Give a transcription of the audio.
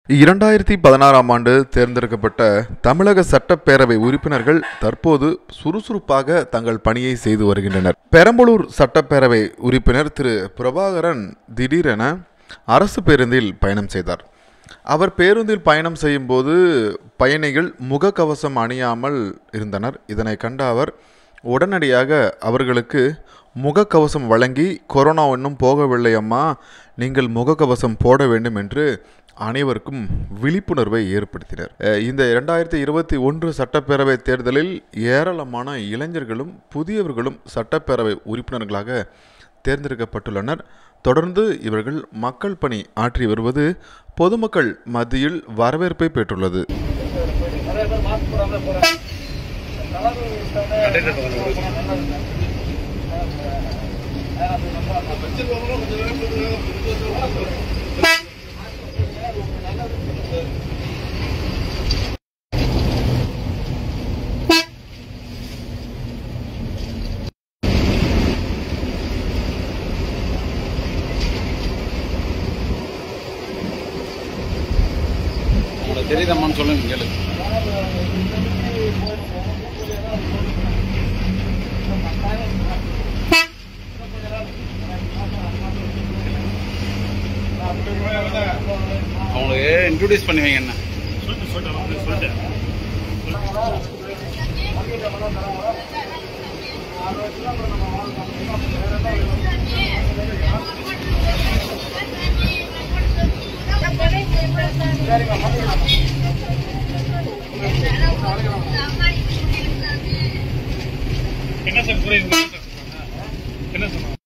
இரண்டாயிரத்தி பதினாறாம் ஆண்டு தேர்ந்தெடுக்கப்பட்ட தமிழக சட்டப்பேரவை உறுப்பினர்கள் தற்போது சுறுசுறுப்பாக தங்கள் பணியை செய்து வருகின்றனர் பெரம்பலூர் சட்டப்பேரவை உறுப்பினர் திரு பிரபாகரன் திடீரென அரசு பேருந்தில் பயணம் செய்தார் அவர் பேருந்தில் பயணம் செய்யும்போது பயணிகள் முகக்கவசம் அணியாமல் இருந்தனர் இதனை கண்ட அவர் உடனடியாக அவர்களுக்கு முகக்கவசம் வழங்கி கொரோனா இன்னும் போகவில்லை அம்மா நீங்கள் முகக்கவசம் போட வேண்டும் என்று அனைவருக்கும் விழிப்புணர்வை ஏற்படுத்தினர் அஹ் இந்த இரண்டாயிரத்தி இருபத்தி ஒன்று சட்டப்பேரவை தேர்தலில் ஏராளமான இளைஞர்களும் புதியவர்களும் சட்டப்பேரவை உறுப்பினர்களாக தேர்ந்தெடுக்கப்பட்டுள்ளனர் தொடர்ந்து இவர்கள் மக்கள் பணி ஆற்றி வருவது பொதுமக்கள் மத்தியில் வரவேற்பை பெற்றுள்ளது உங்களுக்கு தெரியுதம்மான்னு சொல்லுங்க கேளு அவங்களுக்கு இன்ட்ரோடியூஸ் பண்ணுவீங்க என்ன என்ன சார் புரியுது என்ன சார்